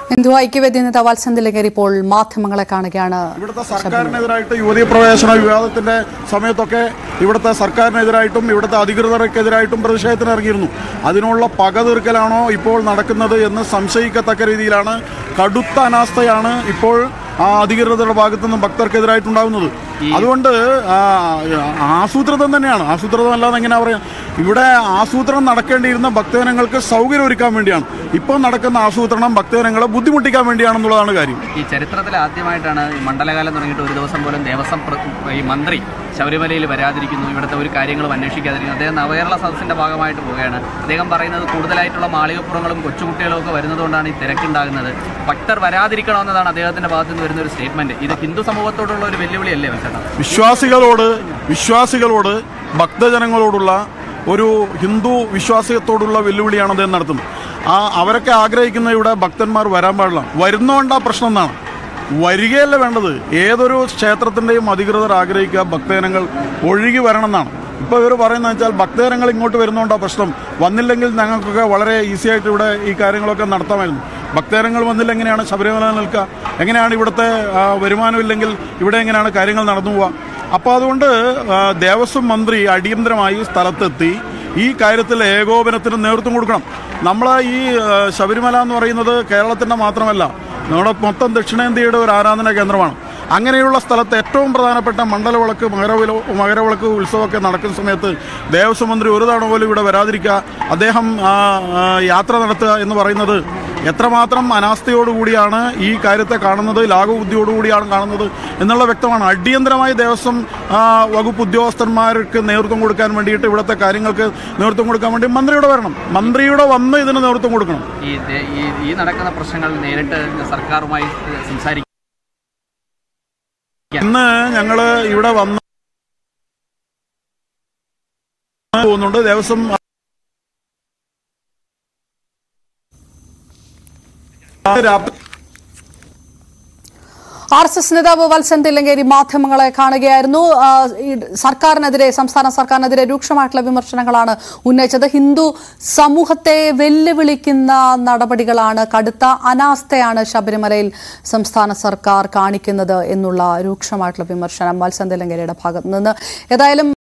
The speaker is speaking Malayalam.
ഹിന്ദു ഐക്യവേദി നേതാവ് വത്സന്തിലകേരി ഇപ്പോൾ മാധ്യമങ്ങളെ കാണുകയാണ് ഇവിടുത്തെ സർക്കാരിനെതിരായിട്ട് യുവതീ പ്രവേശന വിവാദത്തിന്റെ സമയത്തൊക്കെ ഇവിടുത്തെ സർക്കാരിനെതിരായിട്ടും ഇവിടുത്തെ അധികൃതർക്കെതിരായിട്ടും പ്രതിഷേധത്തിന് ഇറങ്ങിയിരുന്നു അതിനുള്ള പക തീർക്കലാണോ ഇപ്പോൾ നടക്കുന്നത് എന്ന് സംശയിക്കത്തക്ക രീതിയിലാണ് കടുത്ത അനാസ്ഥയാണ് ഇപ്പോൾ ആ അധികൃതരുടെ ഭാഗത്തു നിന്നും ഭക്തർക്കെതിരായിട്ടുണ്ടാകുന്നത് അതുകൊണ്ട് ആ, ആസൂത്രിതം തന്നെയാണ് ആസൂത്രിതം അല്ലാതെ എങ്ങനെയാ പറയാ ഇവിടെ ആസൂത്രണം നടക്കേണ്ടിയിരുന്ന ഭക്തജനങ്ങൾക്ക് സൗകര്യം ഒരുക്കാൻ വേണ്ടിയാണ് ഇപ്പോൾ നടക്കുന്ന ആസൂത്രണം ഭക്തജനങ്ങളെ ബുദ്ധിമുട്ടിക്കാൻ വേണ്ടിയാണെന്നുള്ളതാണ് കാര്യം ഈ ചരിത്രത്തിൽ ആദ്യമായിട്ടാണ് ഈ മണ്ഡലകാലം തുടങ്ങിയിട്ട് ഒരു ദിവസം പോലും ദേവസ്വം പ്ര- ഈ മന്ത്രി ശബരിമലയിൽ വരാതിരിക്കുന്നു ഇവിടുത്തെ ഒരു കാര്യങ്ങളും അന്വേഷിക്കാതിരിക്കുന്നു അദ്ദേഹം നവകേരള സദസ്സിന്റെ ഭാഗമായിട്ട് പോവുകയാണ് അദ്ദേഹം പറയുന്നത് കൂടുതലായിട്ടുള്ള മാളികപ്പുറങ്ങളും കൊച്ചുകുട്ടികളും ഒക്കെ വരുന്നതുകൊണ്ടാണ് ഈ തിരക്കുണ്ടാകുന്നത് ഭക്തർ വരാതിരിക്കണമെന്നതാണ് അദ്ദേഹത്തിന്റെ ഭാഗത്ത് നിന്ന് വരുന്ന ഒരു സ്റ്റേറ്റ്മെന്റ് ഇത് ഹിന്ദു സമൂഹത്തോടുള്ള ഒരു വെല്ലുവിളിയല്ലേ വെച്ചേട്ടാ വിശ്വാസികളോട് വിശ്വാസികളോട് ഭക്തജനങ്ങളോടുള്ള ഒരു ഹിന്ദു വിശ്വാസത്തോടുള്ള വെല്ലുവിളിയാണ് അദ്ദേഹം നടത്തുന്നത് ആ അവരൊക്കെ ആഗ്രഹിക്കുന്ന ഇവിടെ ഭക്തന്മാർ വരാൻ പാടില്ല വരുന്നോണ്ടാ പ്രശ്നം എന്നാണ് വരികയല്ല വേണ്ടത് ഏതൊരു ക്ഷേത്രത്തിൻ്റെയും അധികൃതർ ആഗ്രഹിക്കുക ഭക്തജനങ്ങൾ ഒഴുകി വരണം എന്നാണ് ഇപ്പോൾ ഇവർ പറയുന്നത് വെച്ചാൽ ഭക്തജനങ്ങൾ ഇങ്ങോട്ട് വരുന്നോണ്ടാ പ്രശ്നം വന്നില്ലെങ്കിൽ ഞങ്ങൾക്കൊക്കെ വളരെ ഈസി ആയിട്ട് ഇവിടെ ഈ കാര്യങ്ങളൊക്കെ നടത്താമായിരുന്നു ഭക്തജനങ്ങൾ വന്നില്ല എങ്ങനെയാണ് ശബരിമല നിൽക്കുക എങ്ങനെയാണ് ഇവിടുത്തെ ആ, വരുമാനമില്ലെങ്കിൽ ഇവിടെ എങ്ങനെയാണ് കാര്യങ്ങൾ നടന്നു പോവുക അപ്പോൾ അതുകൊണ്ട് ആ, ദേവസ്വം മന്ത്രി അടിയന്തരമായി സ്ഥലത്തെത്തി ഈ കാര്യത്തിൽ ഏകോപനത്തിന് നേതൃത്വം കൊടുക്കണം നമ്മൾ ഈ ആ, ശബരിമല എന്ന് പറയുന്നത് കേരളത്തിൻ്റെ മാത്രമല്ല നമ്മുടെ മൊത്തം ദക്ഷിണേന്ത്യയുടെ ഒരു ആരാധനാ കേന്ദ്രമാണ് അങ്ങനെയുള്ള സ്ഥലത്ത് ഏറ്റവും പ്രധാനപ്പെട്ട മണ്ഡലവിളക്ക് മകരവില മകരവിളക്ക് ഉത്സവമൊക്കെ നടക്കുന്ന സമയത്ത് ദേവസ്വം മന്ത്രി ഒരു തവണ പോലും ഇവിടെ വരാതിരിക്കുക അദ്ദേഹം ആ, ആ, യാത്ര നടത്തുക എന്ന് പറയുന്നത് എത്രമാത്രം അനാസ്ഥയോടുകൂടിയാണ് ഈ കാര്യത്തെ കാണുന്നത് ലാഘബുദ്ധിയോടുകൂടിയാണ് കാണുന്നത് എന്നുള്ള വ്യക്തമാണ് അടിയന്തരമായി ദേവസ്വം ആ, വകുപ്പ് ഉദ്യോഗസ്ഥന്മാർക്ക് നേതൃത്വം കൊടുക്കാൻ വേണ്ടിയിട്ട് ഇവിടുത്തെ കാര്യങ്ങൾക്ക് നേതൃത്വം കൊടുക്കാൻ വേണ്ടി മന്ത്രിയുടെ വരണം മന്ത്രിയുടെ വന്ന് ഇതിന് നേതൃത്വം കൊടുക്കണം ഈ ദേ- ഈ ഈ നടക്കുന്ന പ്രശ്നങ്ങൾ നേരിട്ട് സർക്കാരുമായി സംസാരിക്കും ഇന്ന് ഞങ്ങൾ ഇവിടെ വന്ന് പോകുന്നുണ്ട് ദേവസ്വം രാത്രി ആർ എസ് എസ് നേതാവ് വത്സൻ തില്ലങ്കേരി മാധ്യമങ്ങളെ കാണുകയായിരുന്നു ആ, ഈ സർക്കാരിനെതിരെ സംസ്ഥാന സർക്കാരിനെതിരെ രൂക്ഷമായിട്ടുള്ള വിമർശനങ്ങളാണ് ഉന്നയിച്ചത് ഹിന്ദു സമൂഹത്തെ വെല്ലുവിളിക്കുന്ന നടപടികളാണ് കടുത്ത അനാസ്ഥയാണ് ശബരിമലയിൽ സംസ്ഥാന സർക്കാർ കാണിക്കുന്നത് എന്നുള്ള രൂക്ഷമായിട്ടുള്ള വിമർശനം വത്സൻ തില്ലങ്കേരിയുടെ ഭാഗത്ത് നിന്ന് ഏതായാലും